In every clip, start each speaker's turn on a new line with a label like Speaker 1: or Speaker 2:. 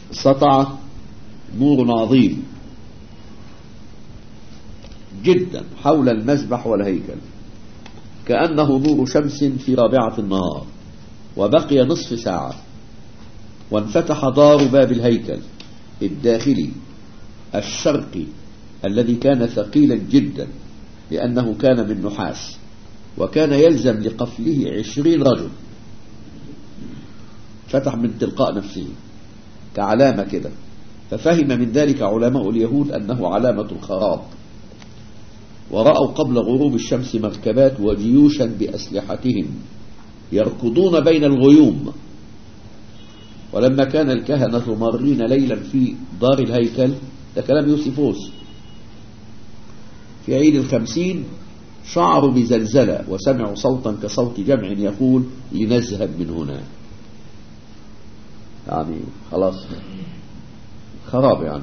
Speaker 1: سطع نور عظيم جدا حول المسبح والهيكل كأنه نور شمس في رابعة النهار وبقي نصف ساعة وانفتح دار باب الهيكل الداخلي الشرقي الذي كان ثقيلا جدا لأنه كان من نحاس وكان يلزم لقفله عشرين رجل فتح من تلقاء نفسه كعلامة كده ففهم من ذلك علماء اليهود أنه علامة الخراب ورأوا قبل غروب الشمس مركبات وجيوشا بأسلحتهم يركضون بين الغيوم ولما كان الكهنة مارين ليلا في دار الهيكل ده كلام يوسفوس في عيد الخمسين شعروا بزلزلة وسمعوا صوتا كصوت جمع يقول لنذهب من هنا يعني خلاص خراب يعني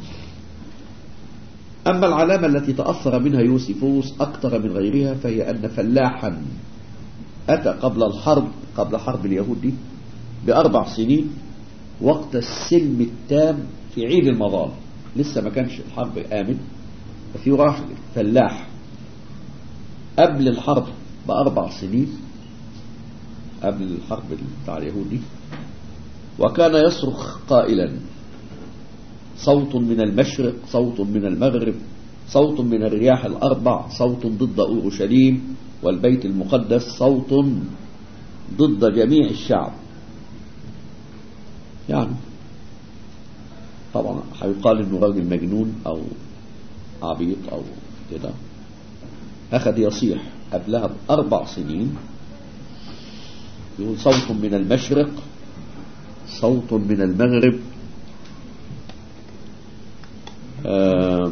Speaker 1: أما العلامة التي تأثر منها يوسفوس أكثر من غيرها فهي أن فلاحا أتى قبل الحرب قبل حرب اليهود دي بأربع سنين وقت السلم التام في عيد المظال لسه ما كانش الحرب آمن ففي راح فلاح قبل الحرب بأربع سنين قبل الحرب بتاع اليهود دي وكان يصرخ قائلا صوت من المشرق صوت من المغرب صوت من الرياح الأربع صوت ضد أورشليم والبيت المقدس صوت ضد جميع الشعب يعني طبعا هيقال انه راجل مجنون او عبيط او كده اخذ يصيح قبلها باربع سنين يقول صوت من المشرق صوت من المغرب آه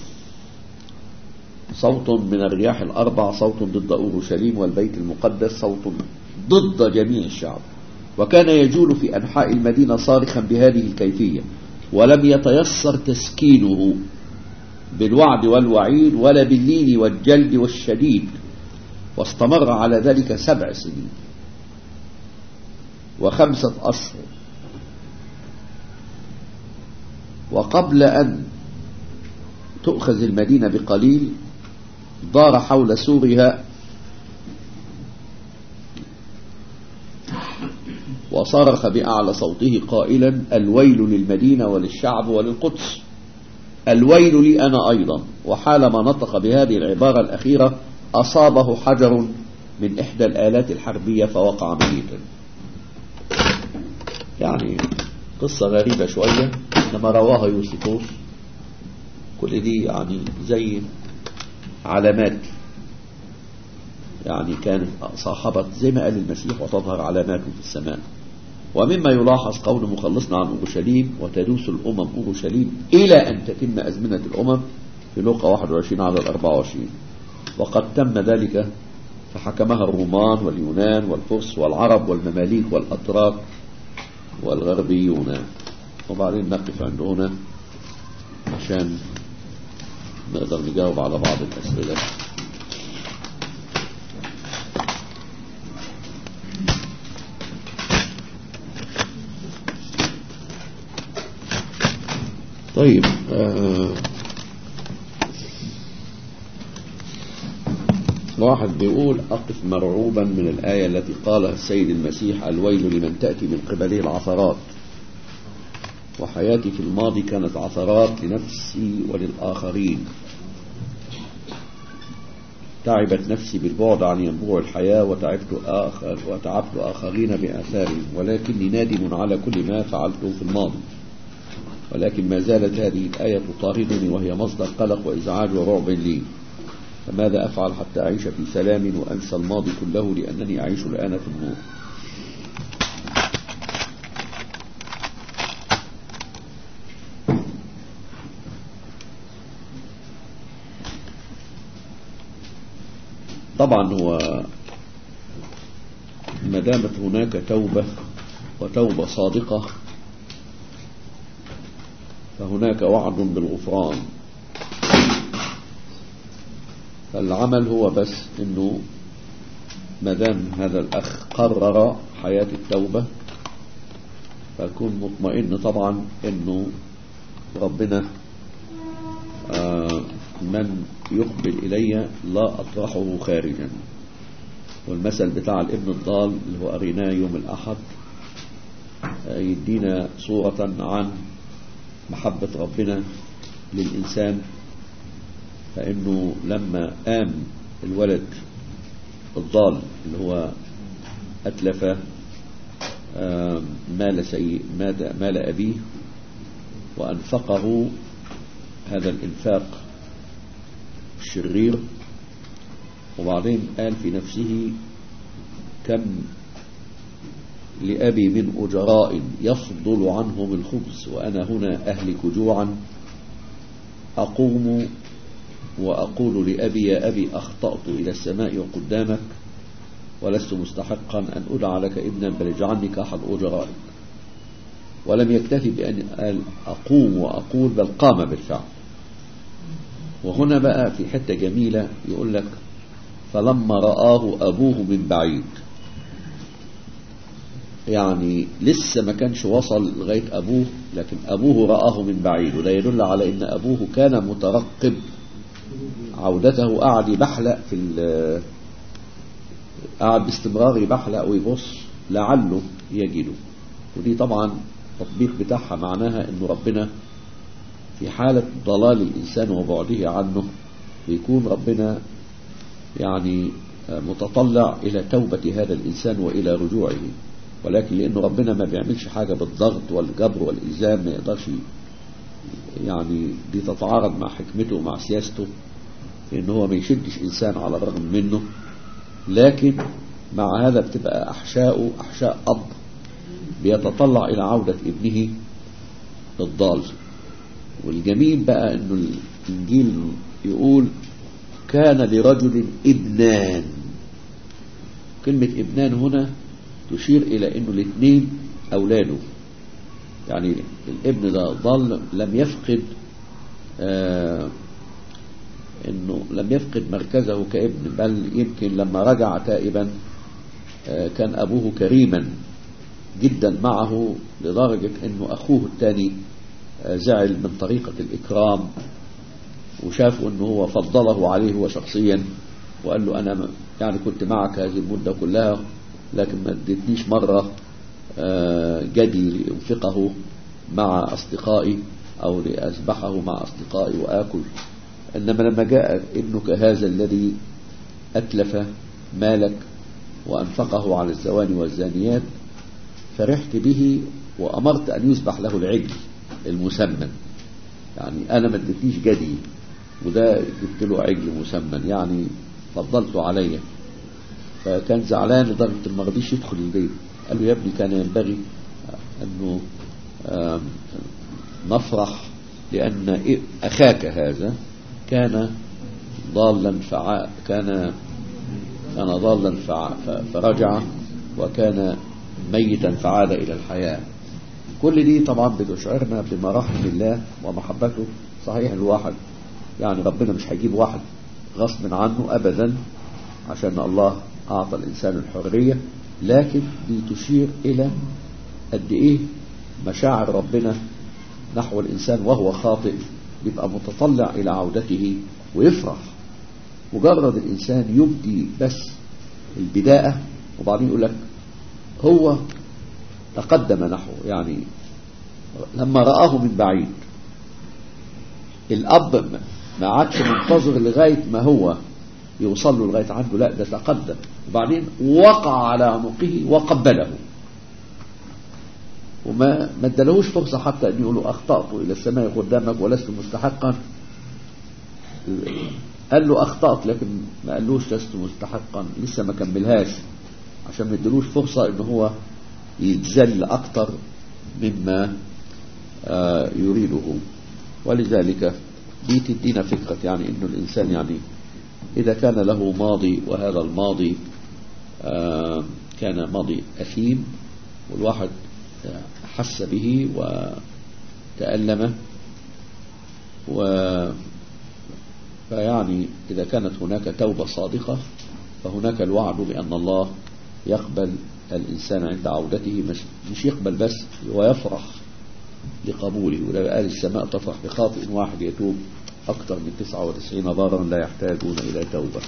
Speaker 1: صوت من الرياح الأربع صوت ضد أورشليم والبيت المقدس صوت ضد جميع الشعب وكان يجول في أنحاء المدينة صارخا بهذه الكيفية ولم يتيسر تسكينه بالوعد والوعيد ولا باللين والجلد والشديد واستمر على ذلك سبع سنين وخمسة أشهر وقبل أن تؤخذ المدينة بقليل دار حول سورها وصرخ بأعلى صوته قائلا الويل للمدينة وللشعب وللقدس الويل لي أنا أيضا وحالما نطق بهذه العبارة الأخيرة أصابه حجر من إحدى الآلات الحربية فوقع ميتا يعني قصة غريبة شوية إنما رواها يوسفوس كل دي يعني زي علامات يعني كانت صاحبت زي ما قال المسيح وتظهر علاماته في السماء ومما يلاحظ قول مخلصنا عن أورشليم وتدوس الأمم أورشليم إلى أن تتم أزمنة الأمم في لوقا 21 على 24 وقد تم ذلك فحكمها الرومان واليونان والفرس والعرب والمماليك والأتراك والغربيون وبعدين نقف عند هنا عشان نقدر نجاوب على بعض الأسئلة طيب آه واحد بيقول أقف مرعوبا من الآية التي قالها السيد المسيح الويل لمن تأتي من قبله العثرات وحياتي في الماضي كانت عثرات لنفسي وللآخرين تعبت نفسي بالبعد عن ينبوع الحياة وتعبت آخر وتعبت آخرين بآثارهم ولكني نادم على كل ما فعلته في الماضي ولكن ما زالت هذه الآية تطاردني وهي مصدر قلق وإزعاج ورعب لي فماذا أفعل حتى أعيش في سلام وأنسى الماضي كله لأنني أعيش الآن في النور طبعا هو ما دامت هناك توبة وتوبة صادقة فهناك وعد بالغفران فالعمل هو بس انه ما دام هذا الاخ قرر حياة التوبة فأكون مطمئن طبعا انه ربنا آه من يقبل إلي لا أطرحه خارجا والمثل بتاع الابن الضال اللي هو قريناه يوم الأحد آه يدينا صورة عن محبة ربنا للإنسان فإنه لما قام الولد الضال اللي هو أتلف مال, سي مال أبيه وأنفقه هذا الإنفاق الشرير وبعدين قال في نفسه كم لأبي من أجراء يفضل عنهم الخبز وأنا هنا أهلك جوعا أقوم وأقول لأبي يا أبي أخطأت إلى السماء وقدامك ولست مستحقا أن أدعى لك ابنا بل اجعلني كأحد أجرائك ولم يكتفي بأن قال أقوم وأقول بل قام بالفعل وهنا بقى في حتة جميلة يقول لك فلما رآه أبوه من بعيد يعني لسه ما كانش وصل لغاية أبوه لكن أبوه رآه من بعيد وده يدل على أن أبوه كان مترقب عودته قعد يبحلق في قعد باستمرار يبحلق ويبص لعله يجده ودي طبعا التطبيق بتاعها معناها أن ربنا في حالة ضلال الإنسان وبعده عنه بيكون ربنا يعني متطلع إلى توبة هذا الإنسان وإلى رجوعه ولكن لأنه ربنا ما بيعملش حاجة بالضغط والجبر والإلزام ما يقدرش يعني دي تتعارض مع حكمته ومع سياسته لأنه هو ما يشدش إنسان على الرغم منه لكن مع هذا بتبقى أحشاء أحشاء أب بيتطلع إلى عودة ابنه الضال والجميل بقى أنه الإنجيل يقول كان لرجل ابنان كلمة ابنان هنا تشير إلى أنه الاثنين أولاده يعني الابن ده ظل لم يفقد آه انه لم يفقد مركزه كابن بل يمكن لما رجع تائبا آه كان ابوه كريما جدا معه لدرجة انه اخوه الثاني آه زعل من طريقة الاكرام وشافوا انه هو فضله عليه هو شخصيا وقال له انا يعني كنت معك هذه المدة كلها لكن ما اديتنيش مرة جدي لأنفقه مع أصدقائي أو لأسبحه مع أصدقائي وآكل إنما لما جاء ابنك هذا الذي أتلف مالك وأنفقه على الزواني والزانيات فرحت به وأمرت أن يسبح له العجل المسمن يعني أنا ما اديتنيش جدي وده جبت له عجل مسمن يعني فضلته عليا فكان زعلان لدرجة ما رضيش يدخل البيت قال له يا ابني كان ينبغي أنه نفرح لأن أخاك هذا كان ضالا فع كان كان ضالا فع فرجع وكان ميتا فعاد إلى الحياة كل دي طبعا بتشعرنا بمراحم الله ومحبته صحيح الواحد يعني ربنا مش هيجيب واحد غصب عنه أبدا عشان الله أعطى الإنسان الحرية لكن دي تشير إلى قد إيه مشاعر ربنا نحو الإنسان وهو خاطئ بيبقى متطلع إلى عودته ويفرح مجرد الإنسان يبدي بس البداءة وبعدين يقول لك هو تقدم نحوه يعني لما رآه من بعيد الأب ما عادش منتظر لغاية ما هو يوصل له لغاية عنده لا ده تقدم وبعدين وقع على عنقه وقبله وما ما ادالهوش فرصة حتى أن يقولوا أخطأت إلى السماء قدامك ولست مستحقا قال له أخطأت لكن ما قالوش لست مستحقا لسه ما كملهاش عشان ما ادالوش فرصة أن هو يتذل أكتر مما آه يريده ولذلك دي تدينا فكرة يعني أنه الإنسان يعني إذا كان له ماضي وهذا الماضي آه كان ماضي أثيم والواحد حس به وتألم و فيعني إذا كانت هناك توبة صادقة فهناك الوعد بأن الله يقبل الإنسان عند عودته مش, مش يقبل بس ويفرح لقبوله ولو قال السماء تفرح بخاطئ واحد يتوب أكثر من 99 بارا لا يحتاجون إلى توبة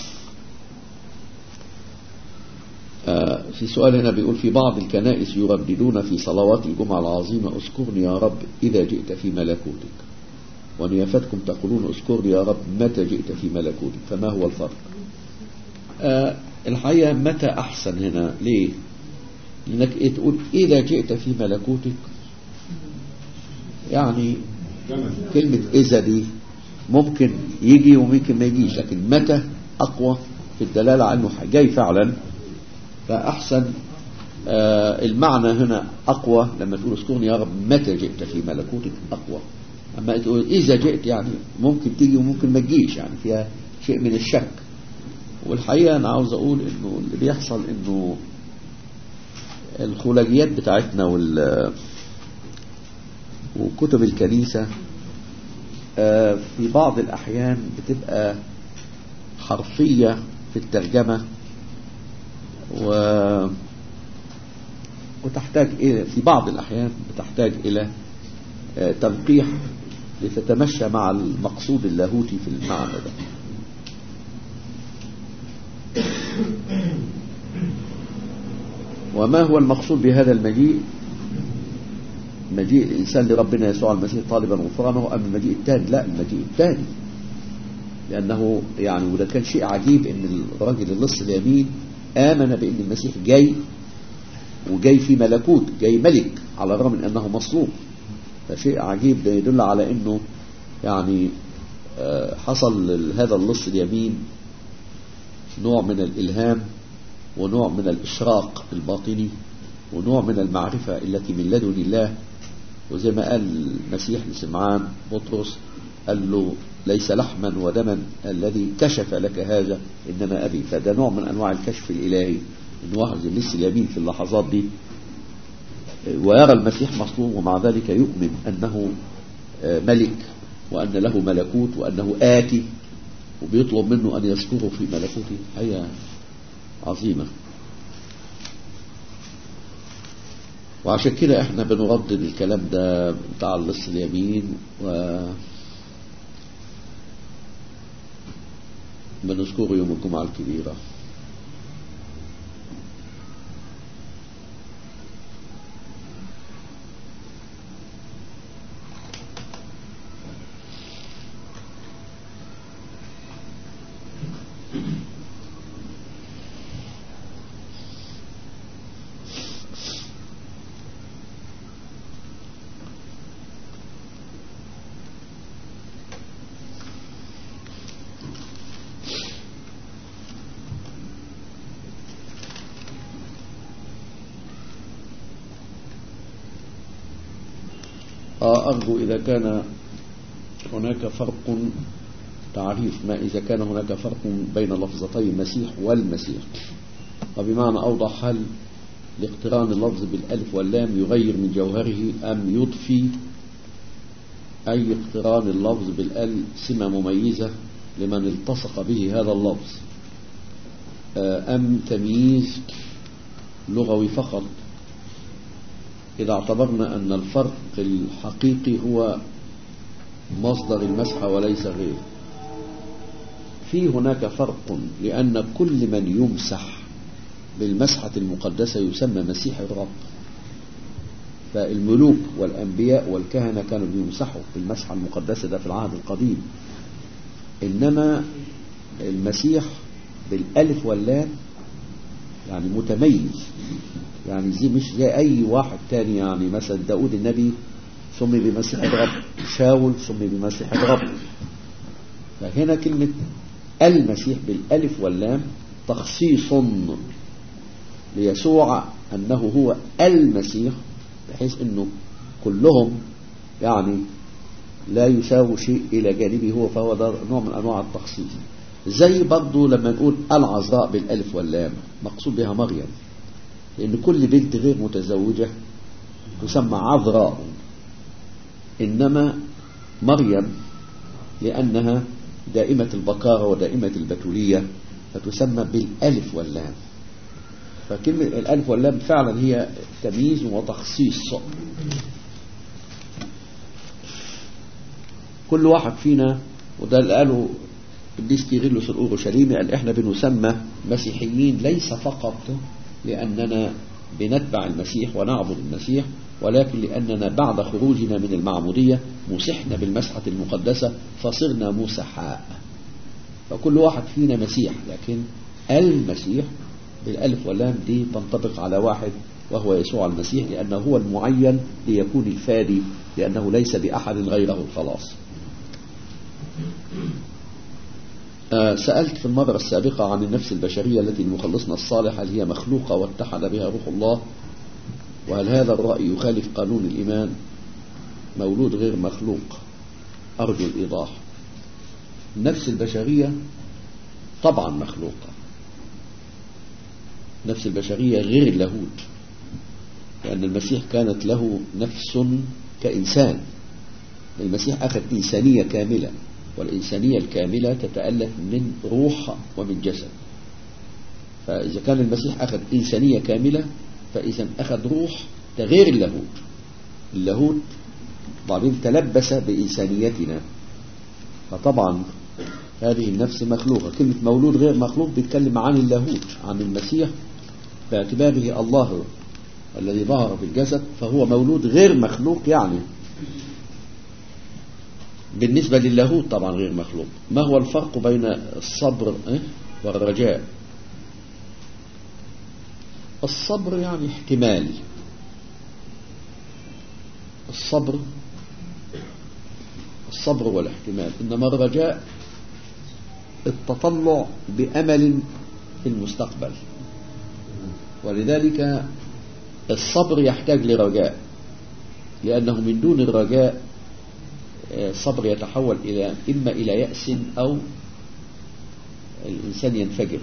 Speaker 1: آه في سؤال هنا بيقول في بعض الكنائس يرددون في صلوات الجمعة العظيمة اذكرني يا رب إذا جئت في ملكوتك ونيافتكم تقولون اذكرني يا رب متى جئت في ملكوتك فما هو الفرق آه الحقيقة متى أحسن هنا ليه لأنك إيه تقول إذا جئت في ملكوتك يعني كلمة إذا دي ممكن يجي وممكن ما يجيش لكن متى أقوى في الدلالة على أنه جاي فعلا فأحسن آه المعنى هنا أقوى لما تقول اذكرني يا رب متى جئت في ملكوتك أقوى أما تقول إذا جئت يعني ممكن تيجي وممكن ما تجيش يعني فيها شيء من الشك والحقيقة أنا عاوز أقول إنه اللي بيحصل إنه الخلاجيات بتاعتنا وال وكتب الكنيسة في بعض الأحيان بتبقى حرفية في الترجمة و وتحتاج إلى في بعض الأحيان بتحتاج إلى تنقيح لتتمشى مع المقصود اللاهوتي في المعنى ده وما هو المقصود بهذا المجيء مجيء الإنسان لربنا يسوع المسيح طالبا غفرانه أم المجيء الثاني لا المجيء الثاني لأنه يعني وده كان شيء عجيب أن الراجل اللص اليمين آمن بأن المسيح جاي وجاي في ملكوت جاي ملك على الرغم من أنه مصلوب فشيء عجيب ده يدل على أنه يعني حصل هذا اللص اليمين نوع من الإلهام ونوع من الإشراق الباطني ونوع من المعرفة التي من لدن الله وزي ما قال المسيح لسمعان بطرس قال له ليس لحما ودما الذي كشف لك هذا إنما أبي فده نوع من أنواع الكشف الإلهي إن واحد لسه اليمين في اللحظات دي ويرى المسيح مصلوب ومع ذلك يؤمن أنه ملك وأن له ملكوت وأنه آتي وبيطلب منه أن يذكره في ملكوته هي عظيمة وعشان كده احنا بنردد الكلام ده بتاع اللص اليمين و بنذكره يوم الجمعة الكبيرة أرجو إذا كان هناك فرق تعريف ما إذا كان هناك فرق بين لفظتي المسيح والمسيح وبمعنى أوضح هل لاقتران اللفظ بالألف واللام يغير من جوهره أم يضفي أي اقتران اللفظ بالأل سمة مميزة لمن التصق به هذا اللفظ أم تمييز لغوي فقط إذا اعتبرنا أن الفرق الحقيقي هو مصدر المسحة وليس غيره في هناك فرق لأن كل من يمسح بالمسحة المقدسة يسمى مسيح الرب فالملوك والأنبياء والكهنة كانوا بيمسحوا بالمسحة المقدسة ده في العهد القديم إنما المسيح بالألف واللام يعني متميز يعني زي مش زي أي واحد تاني يعني مثلا داود النبي سمي بمسيح الرب شاول سمي بمسيح الرب فهنا كلمة المسيح بالألف واللام تخصيص ليسوع أنه هو المسيح بحيث أنه كلهم يعني لا يساوي شيء إلى جانبه هو فهو ده نوع من أنواع التخصيص زي برضه لما نقول العذراء بالألف واللام مقصود بها مريم لأن كل بنت غير متزوجة تسمى عذراء إنما مريم لأنها دائمة البكارة ودائمة البتولية فتسمى بالألف واللام فكلمة الألف واللام فعلا هي تمييز وتخصيص كل واحد فينا وده اللي قاله القديس كيرلس الأورشليمي قال احنا بنسمى مسيحيين ليس فقط لأننا بنتبع المسيح ونعبد المسيح ولكن لأننا بعد خروجنا من المعمودية مسحنا بالمسحة المقدسة فصرنا مسحاء فكل واحد فينا مسيح لكن المسيح بالألف واللام دي تنطبق على واحد وهو يسوع المسيح لأنه هو المعين ليكون الفادي لأنه ليس بأحد غيره الخلاص آه سألت في المرة السابقة عن النفس البشرية التي المخلصنا الصالح هل هي مخلوقة واتحد بها روح الله وهل هذا الرأي يخالف قانون الإيمان مولود غير مخلوق أرجو الإيضاح النفس البشرية طبعا مخلوقة النفس البشرية غير اللاهوت لأن المسيح كانت له نفس كإنسان المسيح أخذ إنسانية كاملة والإنسانية الكاملة تتألف من روح ومن جسد فإذا كان المسيح أخذ إنسانية كاملة فإذا أخذ روح غير اللاهوت اللاهوت بعدين تلبس بإنسانيتنا فطبعا هذه النفس مخلوقة كلمة مولود غير مخلوق بيتكلم عن اللاهوت عن المسيح باعتباره الله الذي ظهر في الجسد فهو مولود غير مخلوق يعني بالنسبة للاهوت طبعا غير مخلوق ما هو الفرق بين الصبر والرجاء الصبر يعني احتمال الصبر الصبر والاحتمال إنما الرجاء التطلع بأمل في المستقبل ولذلك الصبر يحتاج لرجاء لأنه من دون الرجاء الصبر يتحول إلى إما إلى يأس أو الإنسان ينفجر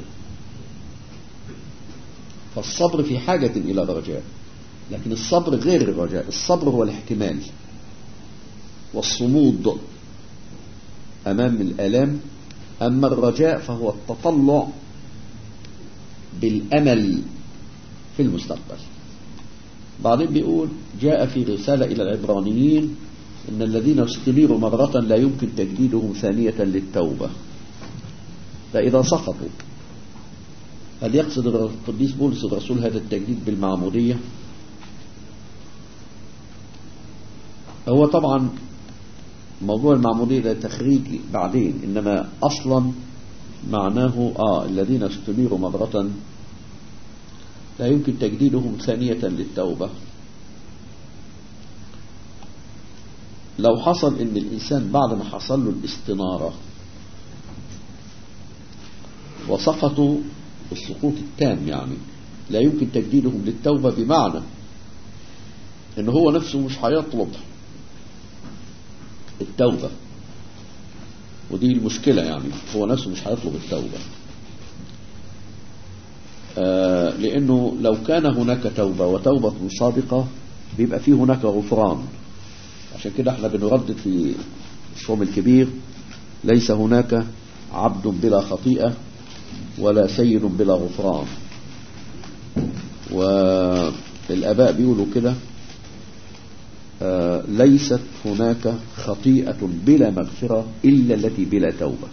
Speaker 1: فالصبر في حاجة إلى الرجاء لكن الصبر غير الرجاء الصبر هو الاحتمال والصمود أمام الآلام أما الرجاء فهو التطلع بالأمل في المستقبل بعدين بيقول جاء في رسالة إلى العبرانيين إن الذين استنيروا مرة لا يمكن تجديدهم ثانية للتوبة فإذا سقطوا هل يقصد القديس بولس الرسول هذا التجديد بالمعمودية هو طبعا موضوع المعمودية ده تخريج بعدين إنما أصلا معناه آه الذين استنيروا مرة لا يمكن تجديدهم ثانية للتوبة لو حصل ان الانسان بعد ما حصل له الاستنارة وسقطوا السقوط التام يعني لا يمكن تجديدهم للتوبة بمعنى ان هو نفسه مش هيطلب التوبة ودي المشكلة يعني هو نفسه مش هيطلب التوبة آه لانه لو كان هناك توبة وتوبة صادقة بيبقى فيه هناك غفران عشان كده احنا بنردد في الصوم الكبير ليس هناك عبد بلا خطيئة ولا سيد بلا غفران والآباء بيقولوا كده آه ليست هناك خطيئة بلا مغفرة إلا التي بلا توبة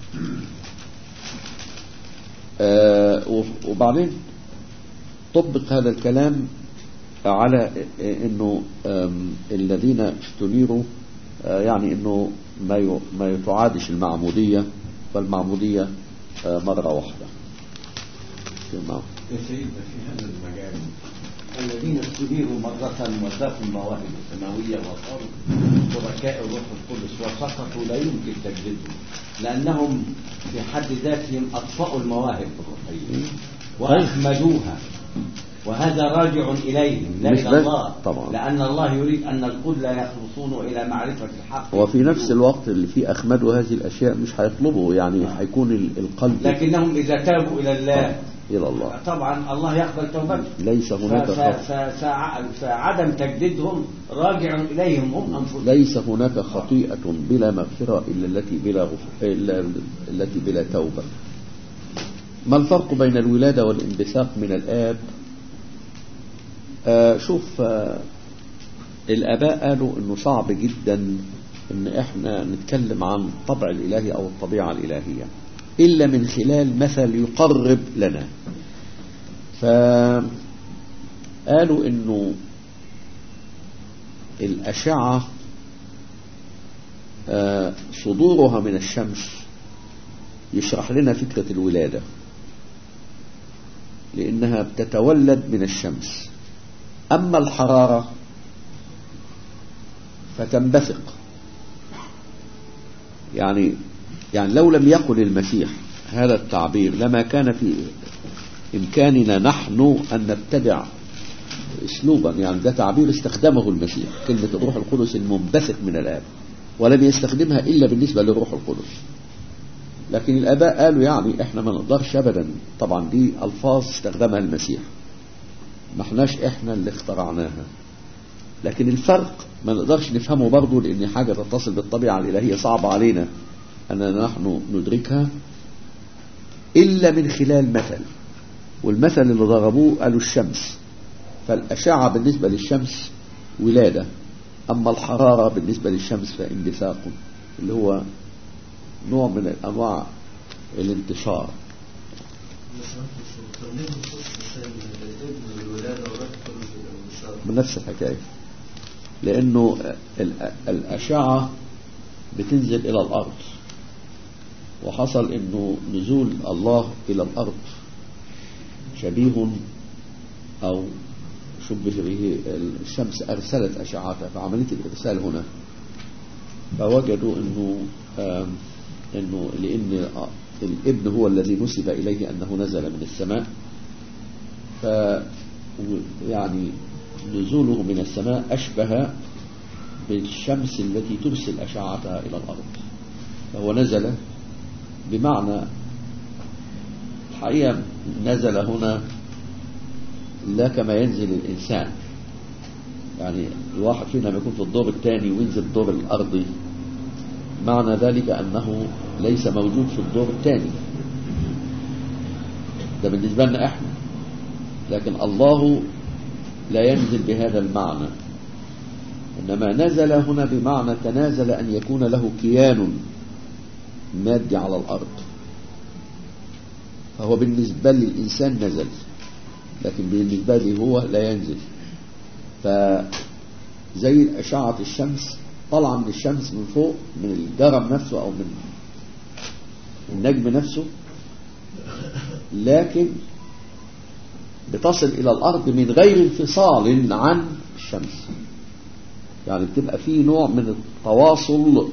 Speaker 1: آه وبعدين طبق هذا الكلام على انه الذين استنيروا يعني انه ما ما تعادش المعمودية فالمعمودية مرة واحدة
Speaker 2: يا سيدنا في هذا المجال الذين استنيروا مرة وذاقوا المواهب السماوية وصاروا شركاء الروح القدس وسقطوا لا يمكن تجديدهم لأنهم في حد ذاتهم أطفأوا المواهب الروحية وأخمدوها وهذا راجع إليهم لا
Speaker 1: مش
Speaker 2: إلى
Speaker 1: بس
Speaker 2: الله
Speaker 1: طبعا.
Speaker 2: لأن الله يريد أن الكل يخلصون إلى معرفة الحق
Speaker 1: وفي نفس الوقت اللي فيه أخمدوا هذه الأشياء مش هيطلبوا يعني هيكون ال- القلب
Speaker 2: لكنهم إذا تابوا إلى الله
Speaker 1: إلى الله
Speaker 2: طبعا الله يقبل توبتهم
Speaker 1: ليس هناك
Speaker 2: ف- ف-
Speaker 1: خطأ
Speaker 2: ف- فع- فعدم تجديدهم راجع إليهم هم أنفسهم
Speaker 1: ليس هناك خطيئة بلا مغفرة إلا التي بلا غف... إلا التي بلا توبة ما الفرق بين الولادة والانبثاق من الآب آه شوف آه الآباء قالوا أنه صعب جدا أن إحنا نتكلم عن الطبع الإلهي أو الطبيعة الإلهية إلا من خلال مثل يقرب لنا فقالوا أنه الأشعة آه صدورها من الشمس يشرح لنا فكرة الولادة لأنها بتتولد من الشمس أما الحرارة فتنبثق يعني يعني لو لم يقل المسيح هذا التعبير لما كان في إمكاننا نحن أن نبتدع اسلوبا يعني ده تعبير استخدمه المسيح كلمة الروح القدس المنبثق من الآب ولم يستخدمها إلا بالنسبة للروح القدس لكن الآباء قالوا يعني احنا ما نقدرش أبدا طبعا دي ألفاظ استخدمها المسيح ما احناش احنا اللي اخترعناها لكن الفرق ما نقدرش نفهمه برضه لأن حاجة تتصل بالطبيعة الإلهية صعبة علينا أننا نحن ندركها إلا من خلال مثل والمثل اللي ضربوه قالوا الشمس فالأشعة بالنسبة للشمس ولادة أما الحرارة بالنسبة للشمس فانبثاق اللي هو نوع من أنواع الانتشار من نفس الحكاية لأنه الأشعة بتنزل إلى الأرض وحصل أنه نزول الله إلى الأرض شبيه أو شبه به الشمس أرسلت أشعتها فعملية الإرسال هنا فوجدوا أنه أنه لأن الابن هو الذي نسب إليه أنه نزل من السماء ف يعني نزوله من السماء أشبه بالشمس التي ترسل أشعتها إلى الأرض فهو نزل بمعنى الحقيقة نزل هنا لا كما ينزل الإنسان يعني الواحد فينا لما يكون في الدور الثاني وينزل الدور الأرضي معنى ذلك أنه ليس موجود في الدور الثاني ده بالنسبة لنا احنا لكن الله لا ينزل بهذا المعنى إنما نزل هنا بمعنى تنازل أن يكون له كيان مادي على الأرض فهو بالنسبة للإنسان نزل لكن بالنسبة لي هو لا ينزل فزي أشعة الشمس طالعة من الشمس من فوق من الجرم نفسه أو من النجم نفسه لكن بتصل إلى الأرض من غير انفصال عن الشمس يعني بتبقى فيه نوع من التواصل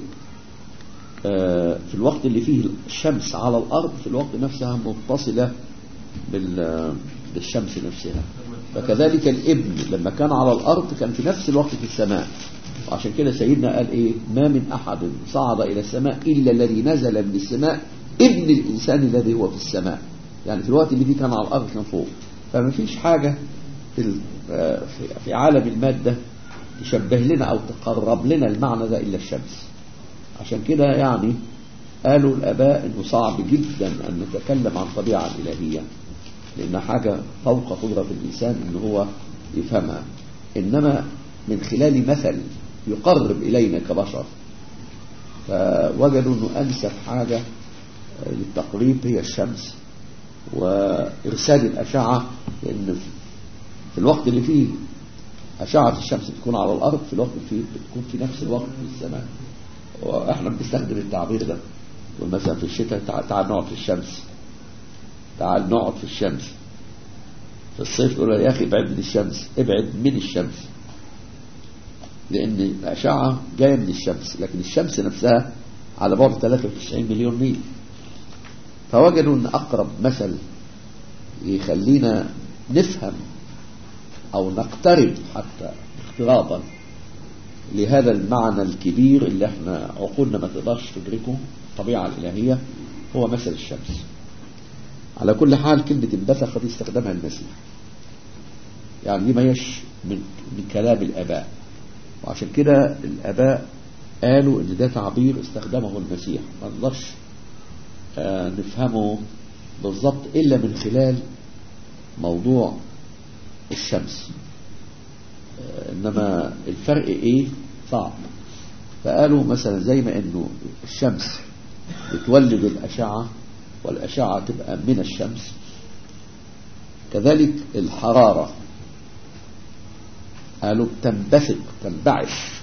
Speaker 1: في الوقت اللي فيه الشمس على الأرض في الوقت نفسها متصلة بالشمس نفسها فكذلك الابن لما كان على الأرض كان في نفس الوقت في السماء وعشان كده سيدنا قال إيه ما من أحد صعد إلى السماء إلا الذي نزل من السماء ابن الإنسان الذي هو في السماء يعني في الوقت اللي فيه كان على الأرض كان فوق فما فيش حاجة في في عالم المادة تشبه لنا أو تقرب لنا المعنى ده إلا الشمس عشان كده يعني قالوا الآباء أنه صعب جدا أن نتكلم عن طبيعة الإلهية لأن حاجة فوق قدرة الإنسان أنه هو يفهمها إنما من خلال مثل يقرب إلينا كبشر فوجدوا أنه أنسب حاجة للتقريب هي الشمس وإرسال الأشعة لأن في الوقت اللي فيه أشعة الشمس بتكون على الأرض في الوقت اللي فيه بتكون في نفس الوقت في السماء وإحنا بنستخدم التعبير ده مثلا في الشتاء تعال, تعال نقعد في الشمس تعال نقعد في الشمس في الصيف يقول يا أخي ابعد من الشمس ابعد من الشمس لأن الأشعة جاية من الشمس لكن الشمس نفسها على بعد 93 مليون ميل فوجدوا أن أقرب مثل يخلينا نفهم أو نقترب حتى اقترابا لهذا المعنى الكبير اللي احنا عقولنا ما تقدرش تدركه الطبيعة الإلهية هو مثل الشمس على كل حال كلمة انبثق دي استخدمها المسيح يعني دي ما يش من, من كلام الآباء وعشان كده الآباء قالوا ان ده تعبير استخدمه المسيح ما نقدرش آه نفهمه بالضبط إلا من خلال موضوع الشمس إنما الفرق إيه صعب فقالوا مثلا زي ما إنه الشمس بتولد الأشعة والأشعة تبقى من الشمس كذلك الحرارة قالوا تنبثق تنبعث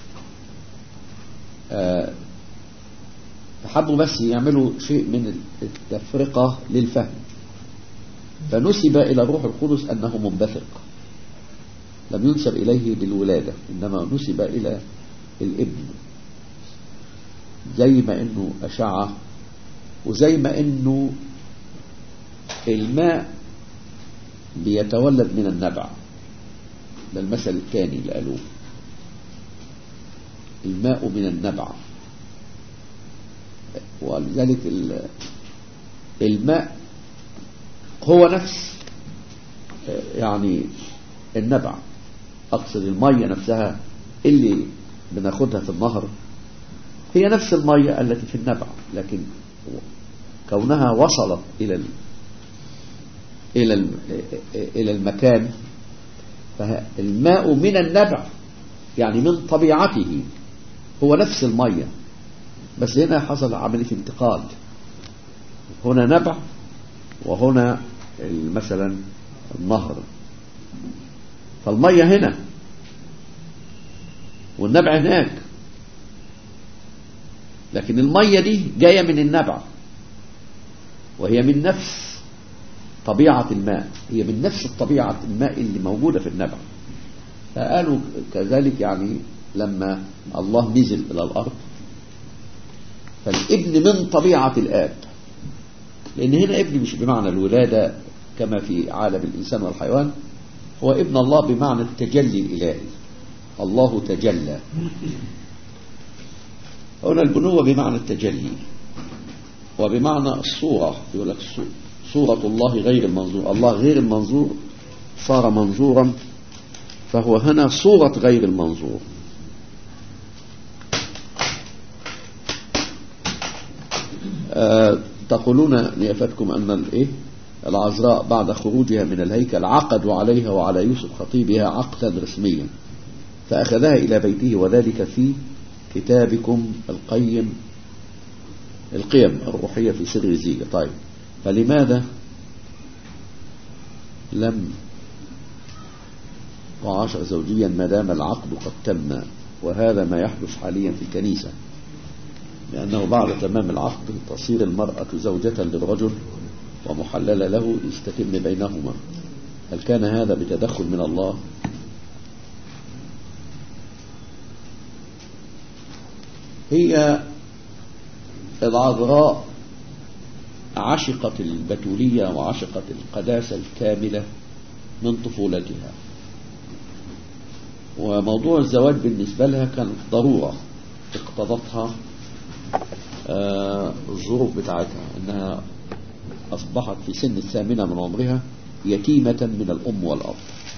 Speaker 1: آه فحبوا بس يعملوا شيء من التفرقة للفهم فنسب إلى الروح القدس أنه منبثق لم ينسب إليه بالولادة إنما نسب إلى الابن زي ما إنه أشعة وزي ما إنه الماء بيتولد من النبع ده المثل الثاني اللي قالوه الماء من النبع ولذلك الماء هو نفس يعني النبع أقصد المية نفسها اللي بناخدها في النهر هي نفس المية التي في النبع لكن كونها وصلت إلى ال إلى ال إلى المكان فالماء من النبع يعني من طبيعته هو نفس المية بس هنا حصل عملية انتقال هنا نبع وهنا مثلا النهر فالمية هنا والنبع هناك لكن المية دي جاية من النبع وهي من نفس طبيعة الماء هي من نفس الطبيعة الماء اللي موجودة في النبع فقالوا كذلك يعني لما الله نزل إلى الأرض فالابن من طبيعة الآب لأن هنا ابن مش بمعنى الولادة كما في عالم الإنسان والحيوان هو ابن الله بمعنى التجلي الإلهي الله تجلى هنا البنوة بمعنى التجلي وبمعنى الصورة يقول لك صورة الله غير المنظور الله غير المنظور صار منظورا فهو هنا صورة غير المنظور أه تقولون نيافتكم أن الإيه العذراء بعد خروجها من الهيكل عقدوا عليها وعلى يوسف خطيبها عقدا رسميا فأخذها إلى بيته وذلك في كتابكم القيم القيم الروحية في سر الزيجة طيب فلماذا لم وعاش زوجيا ما دام العقد قد تم وهذا ما يحدث حاليا في الكنيسة لأنه بعد تمام العقد تصير المرأة زوجة للرجل ومحللة له يستتم بينهما هل كان هذا بتدخل من الله هي العذراء عشقت البتولية وعشقت القداسة الكاملة من طفولتها وموضوع الزواج بالنسبة لها كانت ضرورة اقتضتها آه الظروف بتاعتها انها اصبحت في سن الثامنة من عمرها يتيمة من الام والاب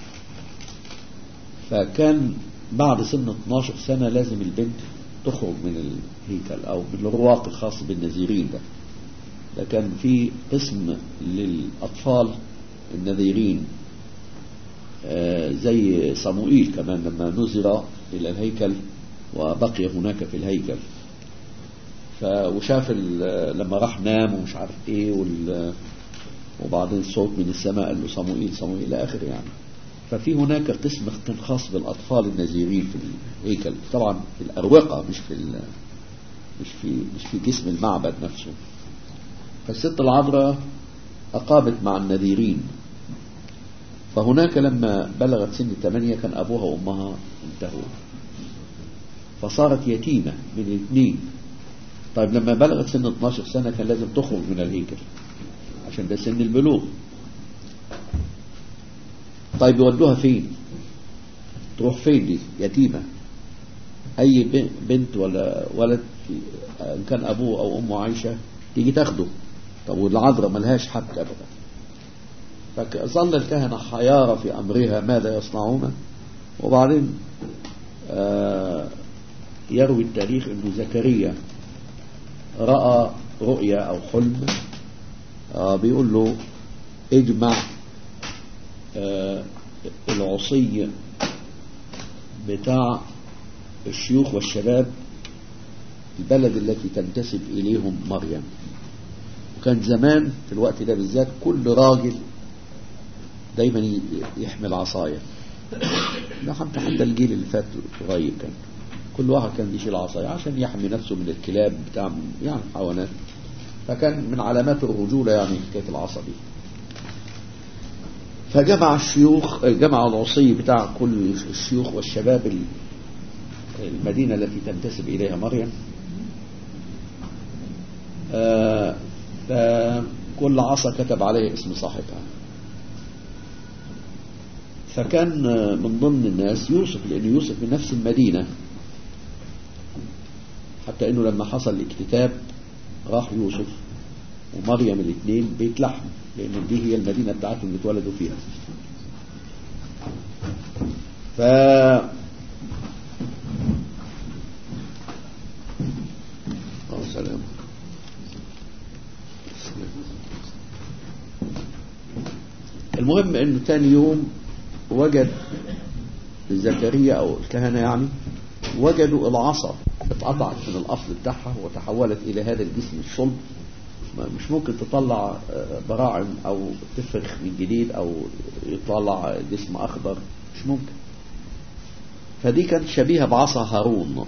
Speaker 1: فكان بعد سن 12 سنة لازم البنت تخرج من الهيكل او من الرواق الخاص بالنذيرين ده ده كان في قسم للاطفال النذيرين آه زي صموئيل كمان لما نزل الى الهيكل وبقي هناك في الهيكل وشاف لما راح نام ومش عارف ايه وال وبعدين صوت من السماء قال له صموئيل صموئيل الى اخره يعني ففي هناك قسم خاص بالاطفال النذيرين في الهيكل طبعا في الاروقه مش في مش في مش في جسم المعبد نفسه فالست العذراء اقامت مع النذيرين فهناك لما بلغت سن الثمانية كان أبوها وأمها انتهوا فصارت يتيمة من الاثنين طيب لما بلغت سن 12 سنة كان لازم تخرج من الهيكل عشان ده سن البلوغ طيب يودوها فين تروح فين دي يتيمة أي بنت ولا ولد إن كان أبوه أو أمه عايشة تيجي تاخده طب والعذراء ملهاش حق أبدا فظل الكهنة حيارة في أمرها ماذا يصنعون وبعدين آه يروي التاريخ أنه زكريا رأى رؤيا أو حلم آه بيقول له اجمع آه العصي بتاع الشيوخ والشباب البلد التي تنتسب إليهم مريم وكان زمان في الوقت ده بالذات كل راجل دايما يحمل عصاية ده حتى حتى الجيل اللي فات قريب كان كل واحد كان بيشيل عصاية عشان يحمي نفسه من الكلاب بتاع يعني حيوانات فكان من علامات الرجولة يعني حكاية العصا دي فجمع الشيوخ جمع العصي بتاع كل الشيوخ والشباب المدينة التي تنتسب إليها مريم آه فكل عصا كتب عليه اسم صاحبها فكان من ضمن الناس يوسف لأن يوسف من نفس المدينة حتى أنه لما حصل الاكتتاب راح يوسف ومريم الاثنين بيت لحم لأن دي هي المدينة بتاعتهم اللي اتولدوا فيها ف سلام المهم انه تاني يوم وجد زكريا او الكهنة يعني وجدوا العصا اتقطعت من الاصل بتاعها وتحولت الى هذا الجسم الصلب مش ممكن تطلع براعم او تفرخ من جديد او يطلع جسم اخضر مش ممكن فدي كانت شبيهة بعصا هارون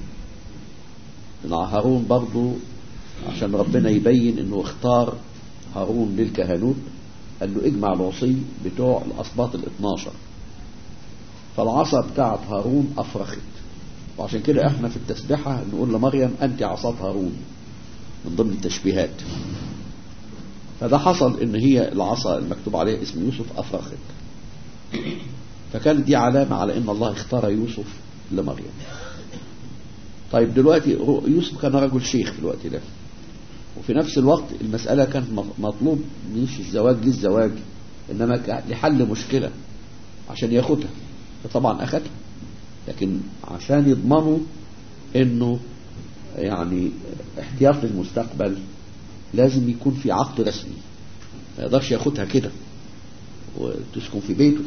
Speaker 1: هارون برضو عشان ربنا يبين انه اختار هارون للكهنوت قال له اجمع العصي بتوع الاسباط ال 12 فالعصا بتاعت هارون افرخت وعشان كده احنا في التسبيحة نقول لمريم انت عصات هارون من ضمن التشبيهات فده حصل ان هي العصا المكتوب عليها اسم يوسف افرخت فكانت دي علامة على ان الله اختار يوسف لمريم طيب دلوقتي يوسف كان رجل شيخ في الوقت ده وفي نفس الوقت المسألة كانت مطلوب مش الزواج للزواج إنما لحل مشكلة عشان ياخدها فطبعا أخدها لكن عشان يضمنوا إنه يعني احتياط للمستقبل لازم يكون في عقد رسمي ما يقدرش ياخدها كده وتسكن في بيته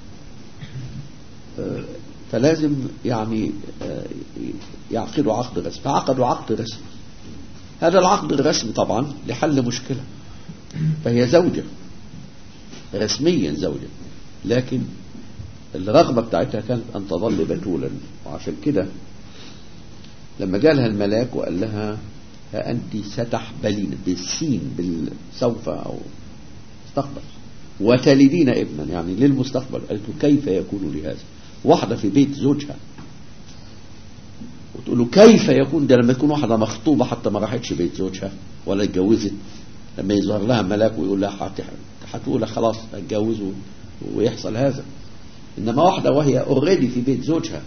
Speaker 1: فلازم يعني يعقدوا عقد رسمي فعقدوا عقد رسمي هذا العقد الرسمي طبعا لحل مشكلة فهي زوجة رسميا زوجة لكن الرغبة بتاعتها كانت أن تظل بتولا وعشان كده لما جالها الملاك وقال لها ها أنت ستحبلين بالسين بالسوف أو مستقبل وتلدين ابنا يعني للمستقبل قالت له كيف يكون لهذا واحدة في بيت زوجها وتقول له كيف يكون ده لما تكون واحدة مخطوبة حتى ما راحتش بيت زوجها ولا اتجوزت لما يظهر لها ملاك ويقول لها هتقول خلاص اتجوز ويحصل هذا انما واحدة وهي اوريدي في بيت زوجها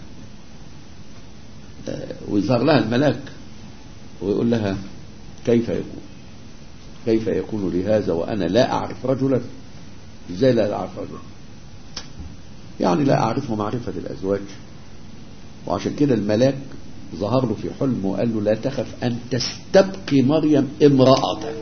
Speaker 1: ويظهر لها الملاك ويقول لها كيف يكون كيف يكون لهذا وأنا لا أعرف رجلا إزاي لا أعرف رجلا يعني لا أعرفه معرفة الأزواج وعشان كده الملاك ظهر له في حلم وقال له لا تخف أن تستبقي مريم امرأتك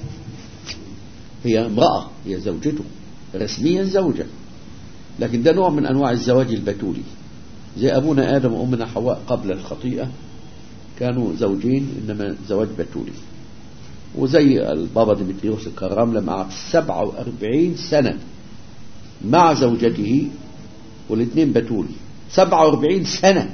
Speaker 1: هي امرأة هي زوجته رسميا زوجة لكن ده نوع من أنواع الزواج البتولي زي أبونا آدم وأمنا حواء قبل الخطيئة كانوا زوجين إنما زواج بتولي وزي البابا ديمتريوس الكرام لما قعد 47 سنة مع زوجته والاثنين بتول 47 سنة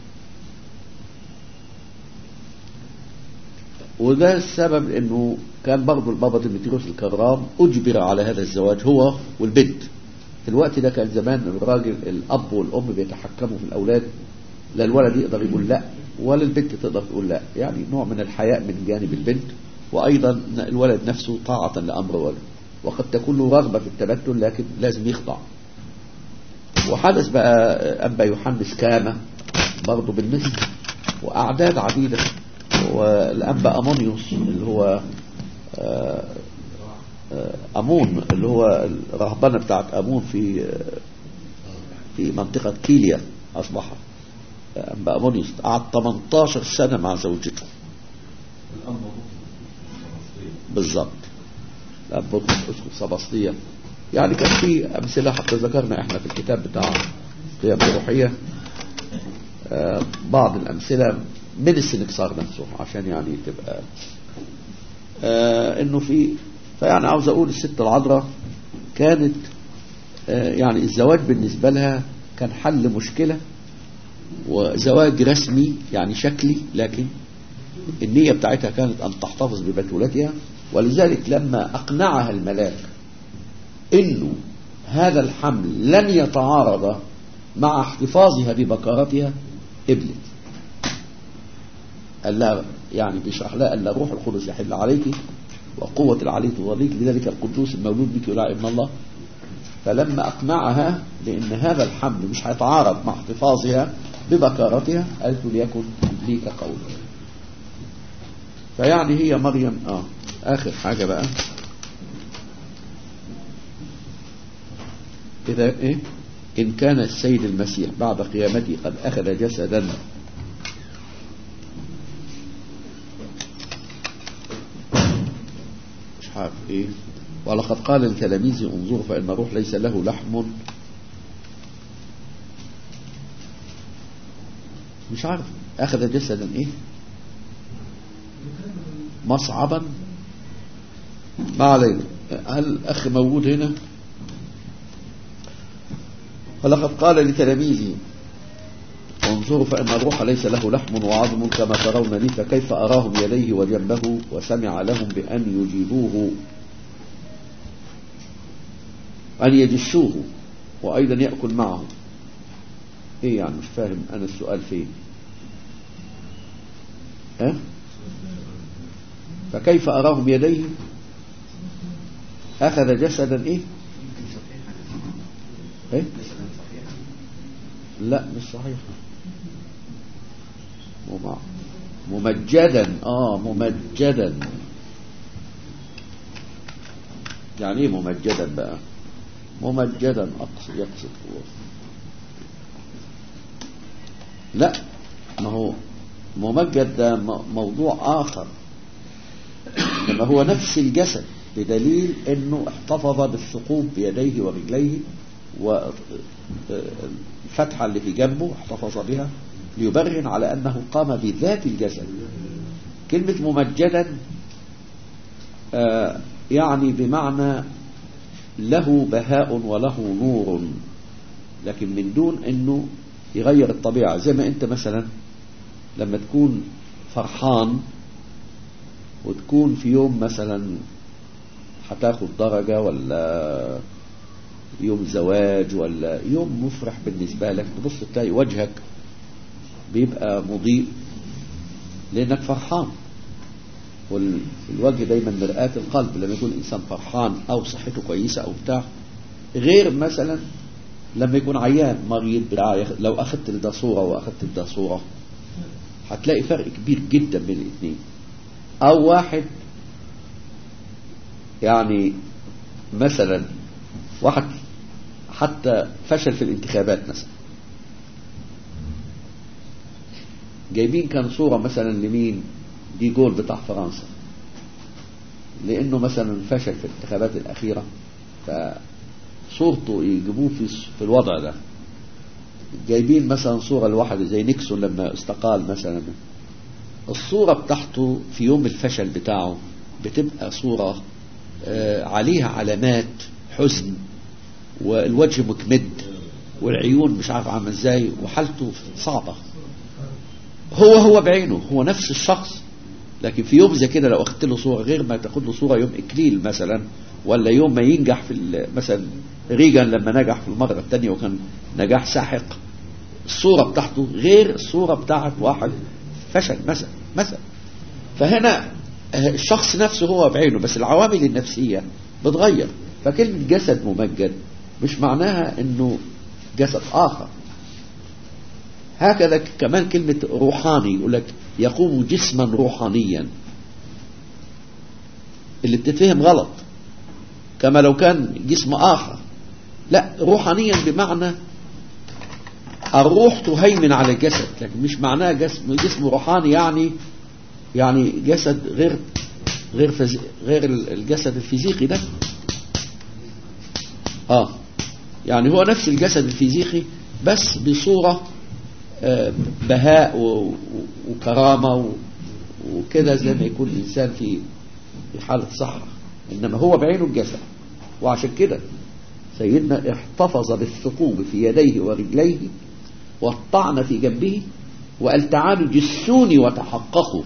Speaker 1: وده السبب انه كان برضه البابا ديمتريوس الكرام اجبر على هذا الزواج هو والبنت في الوقت ده كان زمان الراجل الاب والام بيتحكموا في الاولاد لا الولد يقدر يقول لا ولا البنت تقدر تقول لا يعني نوع من الحياء من جانب البنت وأيضا الولد نفسه طاعة لأمر والده وقد تكون له رغبة في التبتل لكن لازم يخضع وحدث بقى أنبا يوحنس كامة برضه بالمثل وأعداد عديدة والأنبا أمونيوس اللي هو أمون اللي هو الرهبنة بتاعت أمون في في منطقة كيليا أصبح أنبا أمونيوس قعد 18 سنة مع زوجته بالظبط الأب بطرس أسقف سباسطية يعني كان في أمثلة حتى ذكرنا إحنا في الكتاب بتاع قيم الروحية آه، بعض الأمثلة من السنكسار نفسه عشان يعني تبقى آه، إنه في فيعني عاوز أقول الست العذراء كانت آه، يعني الزواج بالنسبة لها كان حل مشكلة وزواج رسمي يعني شكلي لكن النية بتاعتها كانت أن تحتفظ ببتولتها ولذلك لما أقنعها الملاك إنه هذا الحمل لن يتعارض مع احتفاظها ببكارتها قبلت قال لها يعني بيشرح لها أن روح القدس يحل عليك وقوة العلي تظليك لذلك القدوس المولود بك يدعى ابن الله فلما أقنعها بأن هذا الحمل مش هيتعارض مع احتفاظها ببكارتها قالت ليكن ليك قول فيعني هي مريم آه آخر حاجة بقى إذا إيه إن كان السيد المسيح بعد قيامته قد أخذ جسدا مش عارف إيه ولقد قال لتلاميذه انظروا فإن الروح ليس له لحم مش عارف أخذ جسدا إيه مصعبا ما علينا هل الأخ موجود هنا ولقد قال لتلاميذه انظروا فإن الروح ليس له لحم وعظم كما ترون لي فكيف أراهم يديه وجنبه وسمع لهم بأن يجيبوه أن يجشوه وأيضا يأكل معه إيه يعني مش فاهم أنا السؤال فين ها فكيف أراهم يديه أخذ جسدا إيه إيه لا مش صحيح مم- ممجدا آه ممجدا يعني ايه ممجدا بقى ممجدا أقصد يقصد هو لا ما هو ممجد ده م- موضوع آخر إنما هو نفس الجسد بدليل أنه احتفظ بالثقوب بيديه ورجليه والفتحة اللي في جنبه احتفظ بها ليبرهن على أنه قام بذات الجسد كلمة ممجدا آه، يعني بمعنى له بهاء وله نور لكن من دون أنه يغير الطبيعة زي ما أنت مثلا لما تكون فرحان وتكون في يوم مثلا هتاخد درجة ولا يوم زواج ولا يوم مفرح بالنسبة لك تبص تلاقي وجهك بيبقى مضيء لأنك فرحان والوجه دايما مرآة القلب لما يكون الإنسان فرحان أو صحته كويسة أو بتاع غير مثلا لما يكون عيان مريض بتاع لو أخذت ده صورة وأخذت ده صورة هتلاقي فرق كبير جدا بين الاثنين أو واحد يعني مثلا واحد حتى فشل في الانتخابات مثلا جايبين كان صورة مثلا لمين دي جول بتاع فرنسا لانه مثلا فشل في الانتخابات الاخيرة فصورته يجيبوه في في الوضع ده جايبين مثلا صورة لواحد زي نيكسون لما استقال مثلا الصورة بتاعته في يوم الفشل بتاعه بتبقى صورة آه، عليها علامات حزن والوجه مكمد والعيون مش عارف عامل ازاي وحالته صعبة هو هو بعينه هو نفس الشخص لكن في يوم زي كده لو اخدت له صورة غير ما تاخد له صورة يوم اكليل مثلا ولا يوم ما ينجح في ال- مثلا ريجان لما نجح في المرة الثانية وكان نجاح ساحق الصورة بتاعته غير الصورة بتاعت واحد فشل مثلا مثلا فهنا آه، الشخص نفسه هو بعينه بس العوامل النفسية بتغير فكلمة جسد ممجد مش معناها انه جسد اخر هكذا كمان كلمة روحاني يقول لك يقوم جسما روحانيا اللي بتتفهم غلط كما لو كان جسم آخر لا روحانيا بمعنى الروح تهيمن على الجسد لكن مش معناه جسم جسم روحاني يعني يعني جسد غير غير فزي... غير الجسد الفيزيقي ده اه يعني هو نفس الجسد الفيزيقي بس بصورة آه بهاء و... وكرامة و... وكده زي ما يكون الإنسان في في حالة صحة إنما هو بعينه الجسد وعشان كده سيدنا احتفظ بالثقوب في يديه ورجليه والطعن في جنبه وقال تعالوا جسوني وتحققوا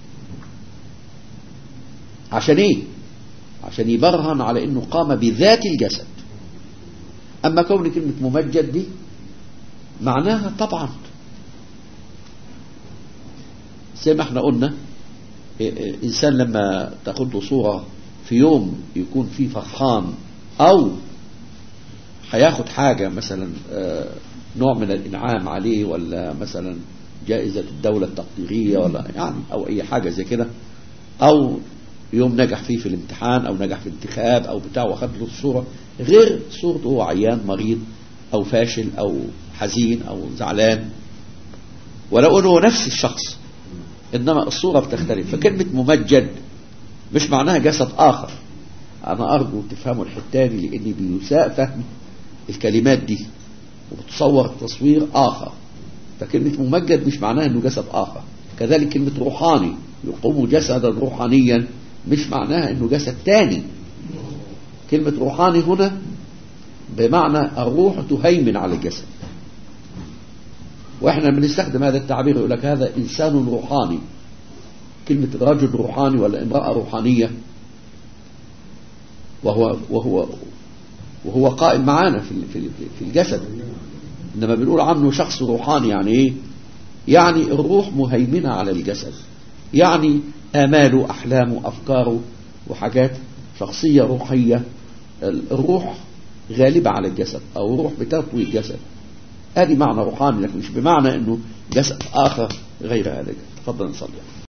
Speaker 1: عشان ايه عشان يبرهن على انه قام بذات الجسد اما كون كلمة ممجد دي معناها طبعا زي ما احنا قلنا انسان لما تاخد له صورة في يوم يكون فيه فرحان او هياخد حاجة مثلا نوع من الانعام عليه ولا مثلا جائزة الدولة التقديرية ولا يعني او اي حاجة زي كده او يوم نجح فيه في الامتحان او نجح في الانتخاب او بتاع واخد له الصورة غير صورته هو عيان مريض او فاشل او حزين او زعلان ولو انه هو نفس الشخص انما الصورة بتختلف فكلمة ممجد مش معناها جسد اخر انا ارجو تفهموا الحتاني لاني بيساء فهم الكلمات دي وبتصور تصوير اخر فكلمة ممجد مش معناها انه جسد اخر كذلك كلمة روحاني يقوم جسدا روحانيا مش معناها انه جسد تاني كلمة روحاني هنا بمعنى الروح تهيمن على الجسد واحنا بنستخدم هذا التعبير يقول لك هذا انسان روحاني كلمة رجل روحاني ولا امرأة روحانية وهو وهو وهو قائم معانا في في في الجسد انما بنقول عنه شخص روحاني يعني ايه يعني الروح مهيمنة على الجسد يعني آماله أحلامه أفكاره وحاجات شخصية روحية الروح غالبة على الجسد أو الروح بتطوي الجسد هذه معنى روحاني لكن مش بمعنى أنه جسد آخر غير هذا تفضل نصلي